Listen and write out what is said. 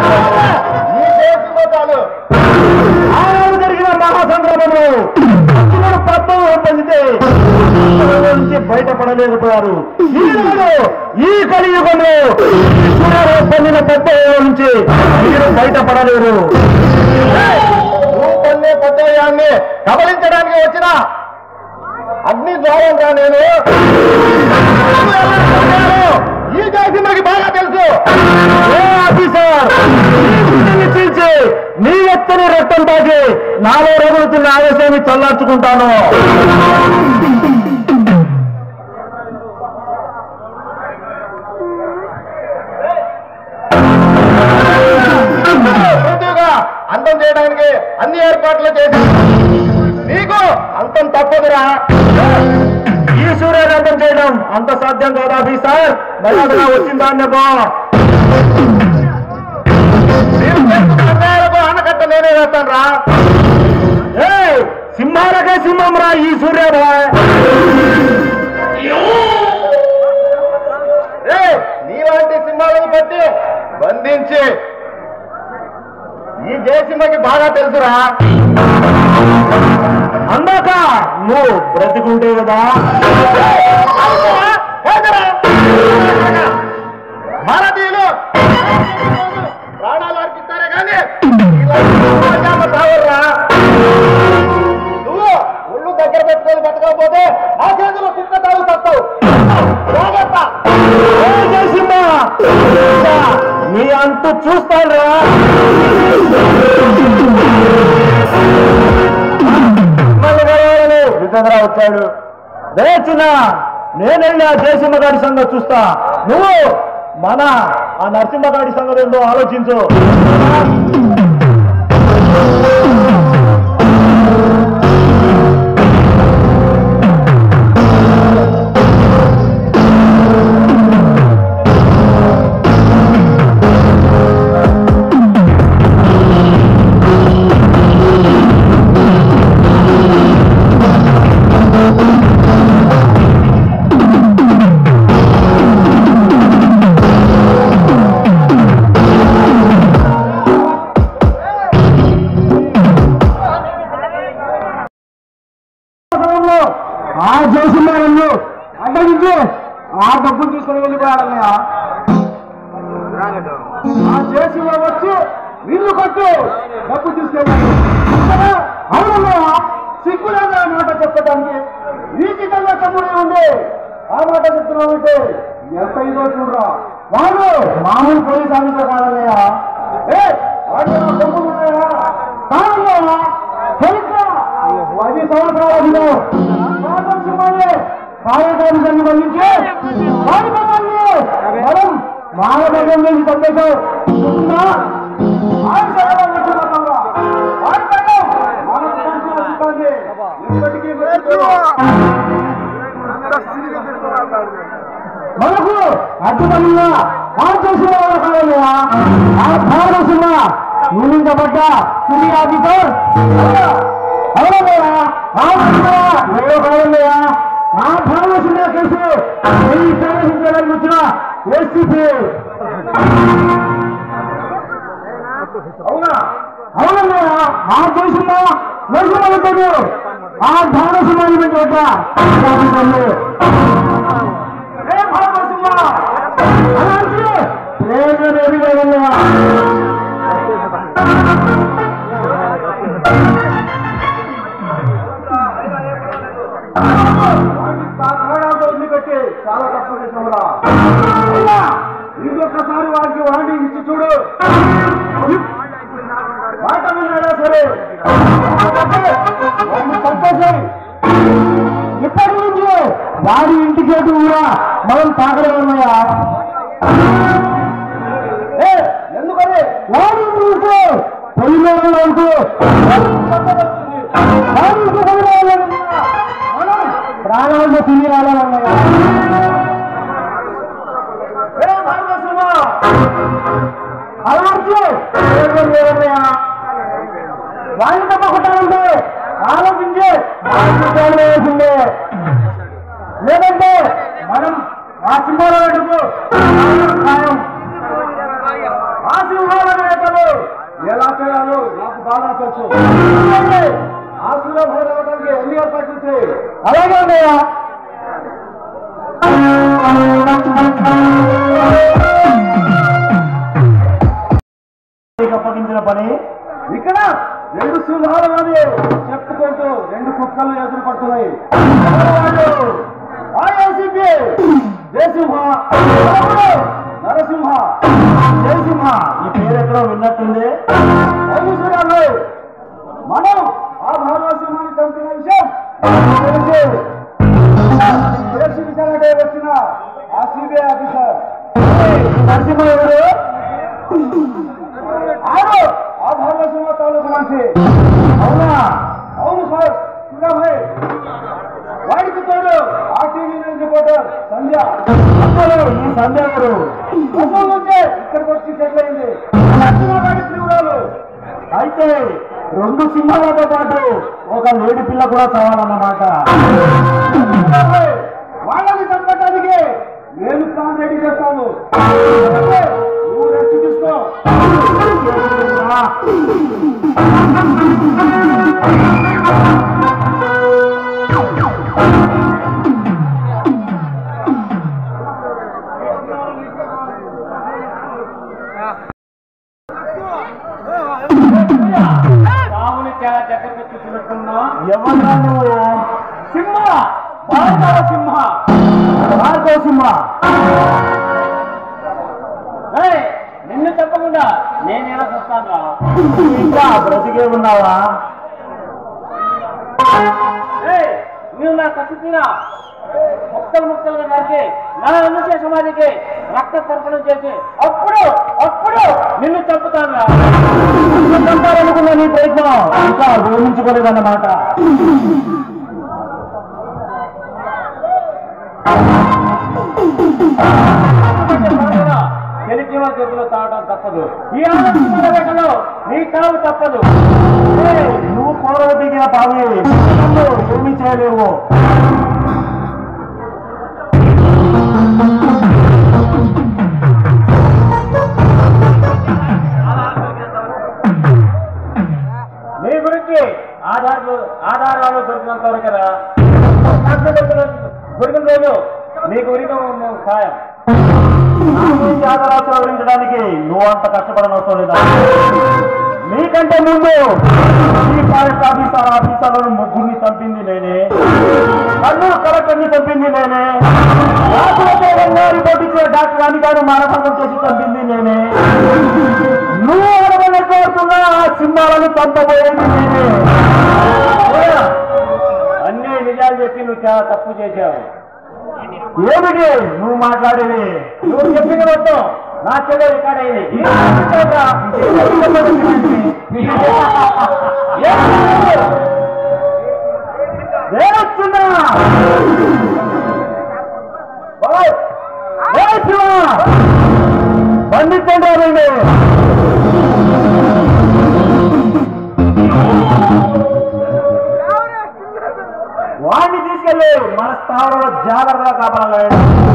ఈ దేశంలో చాలు ఆనాడు జరిగిన మహాసంగ్రామంలో అర్జునుడు పద్మం పొందితే కృష్ణుడి నుంచి బయటపడలేకపోయారు ఈనాడు ఈ కలియుగంలో కృష్ణుడు పొందిన పద్మం నుంచి మీరు బయటపడలేరు నువ్వు పొందే పద్దయాన్ని కబలించడానికి వచ్చిన అగ్ని ద్వారం రా నేను నువ్వు ఎలా పొందాలో ఈ దేశంలోకి బాగా తెలుసు ఏ ఆఫీసర్ నీ చీల్చి నీ ఎత్తని రక్తం తాకి నాలో రగులుతున్న ఆవేశాన్ని చల్లార్చుకుంటాను పూర్తిగా అంతం చేయడానికి అన్ని ఏర్పాట్లు చేసి నీకు అంతం తప్పదురా ఈ సూర్యానందం చేయడం అంత సాధ్యం కాదు ఆఫీసర్ మర్యాదగా వచ్చిందాన్ని బా నేను చేస్తున్న అన్యాయాలకు ఆనకట్ట నేనే వేస్తాను రా ఏ సింహాలకే సింహం రా ఈ సూర్యబాయ్ ఏ నీలాంటి సింహాలను పట్టి బంధించి ఈ జయసింహకి బాగా తెలుసురా అందాక నువ్వు బ్రతికుంటే కదా భారతీయులు ప్రాణాలు అర్పిస్తారే కానీ తావర్రా నువ్వు ఒళ్ళు దగ్గర పెట్టుకొని బతకపోతే ఆ చేతిలో కుక్క తాగు తస్తావు జాగ్రత్త ఏ జయసింహ ఇంకా నీ అంతు చూస్తాను రా విధంగా వచ్చాడు రే చిన్న నేనెళ్ళి ఆ జయసింహ గారి సంగతి చూస్తా నువ్వు మన ఆ నరసింహ గారి సంగతి ఏందో ఆలోచించు సమయంలో ఆ జయసింహాలను అడ్డగించి ఆ డబ్బులు తీసుకొని వెళ్ళిపోయాడన్నయ్య ఆ జయసింహ వచ్చి ఇల్లు కట్టు డబ్బు తీసుకెళ్ళాడు కదా? అవునన్నయ్య సిగ్గులేదా ఆ మాట చెప్పడానికి నీచితంగా తమ్ముడే ఉండి ఆ మాట చెప్తున్నావంటే ఎంత ఇదో చూడరా వాడు మామూలు పోలీస్ ఆఫీసర్ కాదన్నయ్య ఏ వాడు నా డబ్బులు ఉన్నాయా కాదన్నయ్య సరిగ్గా పది సంవత్సరాల క్రితం స్వాతంత్ర్యమయ్యే కార్యక్రమాన్ని బంధించి కార్యక్రమాన్ని మనం మానవదేశం నుంచి పంపేశాం గుర్తుందా? ఆయన సేవలో ఉంటున్నాం రా. ఆయన పేరు మనకు తెలిసిన సిబ్బంది. ఎప్పటికీ గుర్తుంచుకో. మనకు అద్భుతంగా ఆర్చేసిన కాదయ్యా ఆ భారతదేశంలో నియమించబడ్డ సినీ ఆఫీసర్ అవునయ్యా ఆ ఎవరో కాదయ్యా ఆ భారతదేశంలో కేసు ఈ ప్రవేశించడానికి వచ్చిన ఎస్సీపీ అవునా అవునయ్యా ఆ దేశంలో దేశంలో ఆ భారతదేశంలో నియమించబడ్డ ఆఫీసర్లు ఏ భారతదేశంలో అలాంటి ప్రేమ ఎదుగుదల వదిలిపెట్టి చాలా తక్కువ చేసినవరా ఇంకొకసారి వాడికి వార్నింగ్ ఇచ్చి చూడు మాట విన్నాడా సరే వాడిని చంపేసాయి ఇప్పటి నుంచి వాడి ఇంటికి ఎటు కూడా మనం తాకడం ఉన్నాయా ఏ, ఎందుకని వాడి ఇంటికి పొలిమేరలో ఉంటూ వాడి ఇంటికి పొలిమేరలో ఉన్నా మనం ప్రాణాలను తిని రావాలన్నాయా ఏ భారతదేశమా అలాంటి లేదన్నయ్యా వాళ్ళు తప్పకుంటారంటే ఆలోచించి ఆలోచించాలి వేసిందే లేదంటే మనం ఆ సింహాల వైపు ఖాయం ఆ సింహాల యొక్క అలాగే ఉన్నాయా నీకు అప్పగించిన పని ఇక్కడ రెండు సింహాల మీద చెప్పుకుంటూ రెండు కుక్కలు ఎదురు పడుతున్నాయి ఐఎన్సిపి జయసింహ నరసింహ జయసింహ ఈ పేరు ఎక్కడో విన్నట్టుంది అవును మనం ఆ భాగవసింహాన్ని చంపిన విషయం తెలిసి దేశ విచారణకే వచ్చిన ఆ సిబిఐ ఆఫీసర్ నరసింహ ఎవరు ఆరు ఆ భాగవసింహ తాలూకు మనిషి అవునా అవును సార్ చూడభాయ్ వాడికి తోడు ఆ టీవీ నైన్ రిపోర్టర్ సంధ్య అసలు ఈ సంధ్య ఎవరు అసలు నుంచే ఇక్కడికి వచ్చి సెటిల్ అయింది నరసింహగాడి తీవ్రాలు అయితే రెండు సింహాలతో పాటు ఒక లేడి పిల్ల కూడా చావాలన్నమాట చూడభాయ్, వాళ్ళని చంపడానికి నేను ప్లాన్ రెడీ చేస్తాను అంటే నువ్వు రెస్ట్ తీసుకో రాముని చాలా దగ్గరకు చూసినట్టున్నా ఎవరా నువ్వు సింహ భారతీయ సింహ భార్గవ సింహ ఏయ్, నిన్ను చెప్పకుండా నేను ఎలా చూస్తాను ఇంకా బ్రతికే ఉన్నావా నువ్వు నా కసిపిన ముక్కలు ముక్కలుగా నరికి నా అనుచే సమాధికి రక్త తర్పణం చేసి అప్పుడు అప్పుడు నిన్ను చంపుతాను చంపాలనుకున్న నీ ప్రయత్నం ఇంకా ఊహించుకోలేదన్నమాట చెలిజీవ చేతిలో తాగడం తప్పదు ఈ ఆనంద వేటలో నీ చావు తప్పదు ఏయ్, నువ్వు కోరవ దిగిన పావి నన్ను ఏమీ చేయలేవు నీ గురించి ఆధారాలు ఆధారాలు దొరికినంత వరకు కదా సాక్ష్యం దొరికిన దొరికిన రోజు నీకు ఉరికి ఖాయం నా గురించి ఆధారాలు వివరించడానికి నువ్వు అంత కష్టపడనవసరం లేదా నీకంటే ముందు ఈ ఫారెస్ట్ ఆఫీసర్ ఆఫీసర్లను ముగ్గురిని చంపింది నేనే కర్నూలు కలెక్టర్ని చంపింది నేనే రాసులతో రంగారి పోటీచ్చే డాక్టర్ అని గారు మానభంగం చేసి చంపింది నేనే నువ్వు అడగనట్టుతున్న ఆ సింహాలను చంపబోయేది నేనే ఓయ్! అన్ని నిజాలు చెప్పి నువ్వు చాలా తప్పు చేశావు ఏమిటి నువ్వు మాట్లాడేది నువ్వు చెప్పిన మొత్తం నా చెల్లె రికార్డ్ అయింది ఈ రికార్డురా. వేరొచ్చున్నా బాయ్! బాయ్ శివ! బంధించండి రావండి వాడిని తీసుకెళ్ళి మన స్థావరంలో జాగ్రత్తగా కాపాడాలి